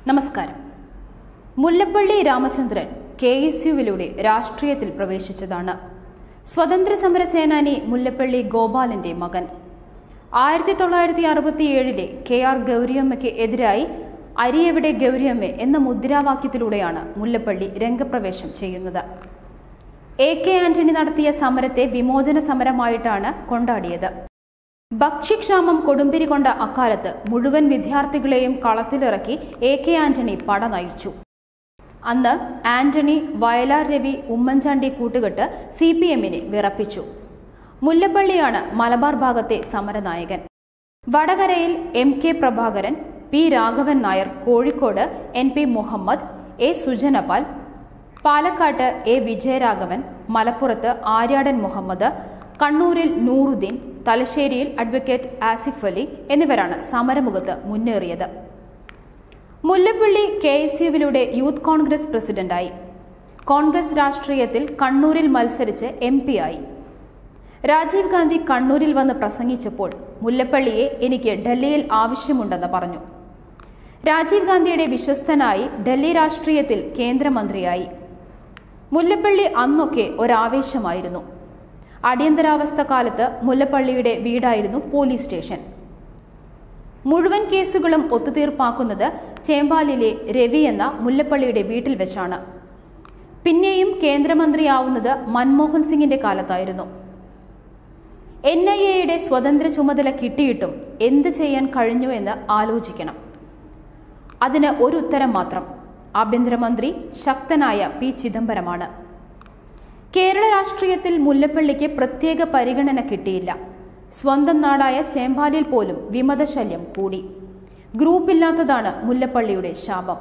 നമസ്കാരം Mullappally Ramachandran K S യുവിലൂടെ രാഷ്ട്രീയത്തിൽ പ്രവേശിച്ചതാണ് സ്വതന്ത്ര സമര സേനാനി മുല്ലപ്പള്ളി ഗോപാലന്റെ മകൻ ആയിരത്തി തൊള്ളായിരത്തി അറുപത്തിയേഴിലെ കെ ആർ ഗൗരിയമ്മയ്ക്ക് എതിരായി അരിയെവിടെ ഗൗരിയമ്മ എന്ന മുദ്രാവാക്യത്തിലൂടെയാണ് മുല്ലപ്പള്ളി രംഗപ്രവേശം ചെയ്യുന്നത് എ കെ ആന്റണി നടത്തിയ സമരത്തെ വിമോചന സമരമായിട്ടാണ് കൊണ്ടാടിയത് ഭക്ഷ്യക്ഷാമം കൊടുമ്പിരി കൊണ്ട അക്കാലത്ത് മുഴുവൻ വിദ്യാർത്ഥികളെയും കളത്തിലിറക്കി എ കെ ആന്റണി പട നയിച്ചു അന്ന് ആന്റണി വയലാർ രവി ഉമ്മൻചാണ്ടി കൂട്ടുകെട്ട് സി പി എമ്മിനെ വിറപ്പിച്ചു മുല്ലപ്പള്ളിയാണ് മലബാർ ഭാഗത്തെ സമരനായകൻ വടകരയിൽ എം കെ പ്രഭാകരൻ പി രാഘവൻ നായർ കോഴിക്കോട് എൻ പി മുഹമ്മദ് എ സുജനപാൽ പാലക്കാട്ട് എ വിജയരാഘവൻ മലപ്പുറത്ത് ആര്യാടൻ മുഹമ്മദ് കണ്ണൂരിൽ നൂറുദ്ദീൻ തലശ്ശേരിയിൽ അഡ്വക്കേറ്റ് ആസിഫ് അലി എന്നിവരാണ് സമരമുഖത്ത് മുന്നേറിയത് മുല്ലപ്പള്ളി കെ എസ് യുവിലൂടെ യൂത്ത് കോൺഗ്രസ് പ്രസിഡന്റായി കോൺഗ്രസ് രാഷ്ട്രീയത്തിൽ കണ്ണൂരിൽ മത്സരിച്ച് എം പി ആയി രാജീവ് ഗാന്ധി കണ്ണൂരിൽ വന്ന് പ്രസംഗിച്ചപ്പോൾ മുല്ലപ്പള്ളിയെ എനിക്ക് ഡൽഹിയിൽ ആവശ്യമുണ്ടെന്ന് പറഞ്ഞു രാജീവ് ഗാന്ധിയുടെ വിശ്വസ്തനായി ഡൽഹി രാഷ്ട്രീയത്തിൽ കേന്ദ്രമന്ത്രിയായി മുല്ലപ്പള്ളി അന്നൊക്കെ ഒരാവേശമായിരുന്നു അടിയന്തരാവസ്ഥ കാലത്ത് മുല്ലപ്പള്ളിയുടെ വീടായിരുന്നു പോലീസ് സ്റ്റേഷൻ മുഴുവൻ കേസുകളും ഒത്തുതീർപ്പാക്കുന്നത് ചേമ്പാലിലെ രവി എന്ന മുല്ലപ്പള്ളിയുടെ വീട്ടിൽ വെച്ചാണ് പിന്നെയും കേന്ദ്രമന്ത്രിയാവുന്നത് മൻമോഹൻ സിംഗിന്റെ കാലത്തായിരുന്നു എൻ ഐ എയുടെ സ്വതന്ത്ര ചുമതല കിട്ടിയിട്ടും എന്ത് ചെയ്യാൻ കഴിഞ്ഞു എന്ന് ആലോചിക്കണം അതിന് ഒരു ഉത്തരം മാത്രം ആഭ്യന്തരമന്ത്രി ശക്തനായ പി ചിദംബരമാണ് കേരള രാഷ്ട്രീയത്തിൽ മുല്ലപ്പള്ളിക്ക് പ്രത്യേക പരിഗണന കിട്ടിയില്ല സ്വന്തം നാടായ ചേമ്പാലിൽ പോലും വിമതശല്യം കൂടി ഗ്രൂപ്പില്ലാത്തതാണ് മുല്ലപ്പള്ളിയുടെ ശാപം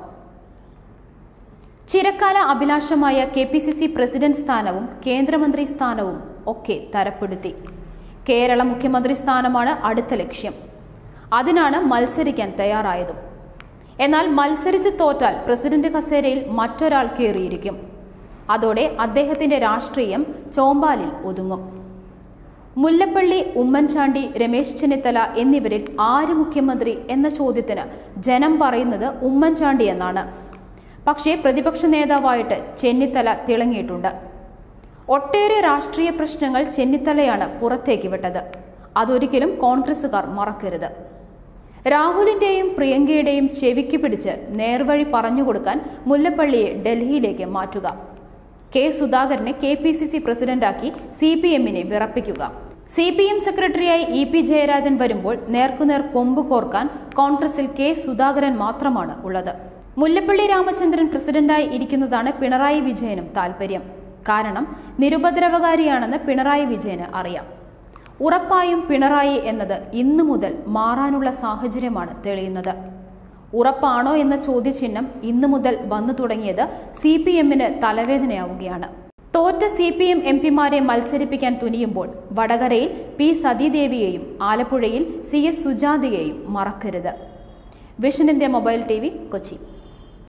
ചിരക്കാല അഭിലാഷമായ K P C C president സ്ഥാനവും കേന്ദ്രമന്ത്രി സ്ഥാനവും ഒക്കെ തരപ്പെടുത്തി കേരള മുഖ്യമന്ത്രി സ്ഥാനമാണ് അടുത്ത ലക്ഷ്യം അതിനാണ് മത്സരിക്കാൻ തയ്യാറായതും എന്നാൽ മത്സരിച്ചു തോറ്റാൽ പ്രസിഡന്റ് കസേരയിൽ മറ്റൊരാൾ കയറിയിരിക്കും അതോടെ അദ്ദേഹത്തിന്റെ രാഷ്ട്രീയം ചോമ്പാലിൽ ഒതുങ്ങും മുല്ലപ്പള്ളി ഉമ്മൻചാണ്ടി രമേശ് ചെന്നിത്തല എന്നിവരിൽ ആര് മുഖ്യമന്ത്രി എന്ന ചോദ്യത്തിന് ജനം പറയുന്നത് ഉമ്മൻചാണ്ടി എന്നാണ് പക്ഷേ പ്രതിപക്ഷ നേതാവായിട്ട് ചെന്നിത്തല തിളങ്ങിയിട്ടുണ്ട് ഒട്ടേറെ രാഷ്ട്രീയ പ്രശ്നങ്ങൾ ചെന്നിത്തലയാണ് പുറത്തേക്ക് വിട്ടത് അതൊരിക്കലും കോൺഗ്രസുകാർ മറക്കരുത് രാഹുലിന്റെയും പ്രിയങ്കയുടെയും ചെവിക്ക് പിടിച്ച് നേർവഴി പറഞ്ഞുകൊടുക്കാൻ മുല്ലപ്പള്ളിയെ ഡൽഹിയിലേക്ക് മാറ്റുക K Sudhakaran K P C C പ്രസിഡന്റാക്കി സി പി എമ്മിനെ വിറപ്പിക്കുക സി പി എം സെക്രട്ടറിയായി ഇ പി ജയരാജൻ വരുമ്പോൾ നേർക്കുനേർ കൊമ്പ് കോർക്കാൻ കോൺഗ്രസിൽ കെ സുധാകരൻ മാത്രമാണ് ഉള്ളത് മുല്ലപ്പള്ളി രാമചന്ദ്രൻ പ്രസിഡന്റായി ഇരിക്കുന്നതാണ് പിണറായി വിജയനും താൽപര്യം കാരണം നിരുപദ്രവകാരിയാണെന്ന് പിണറായി വിജയന് അറിയാം ഉറപ്പായും പിണറായി എന്നത് ഇന്നു മുതൽ മാറാനുള്ള സാഹചര്യമാണ് തെളിയുന്നത് ഉറപ്പാണോ എന്ന ചോദ്യചിഹ്നം ഇന്നു മുതൽ വന്നു തുടങ്ങിയത് സി പി എമ്മിന് തലവേദനയാവുകയാണ് തോറ്റ സി പി എം എം പിമാരെ മത്സരിപ്പിക്കാൻ തുനിയുമ്പോൾ വടകരയിൽ പി സതീദേവിയെയും ആലപ്പുഴയിൽ സി എസ് സുജാതയെയും മറക്കരുത് vision India mobile T V Kochi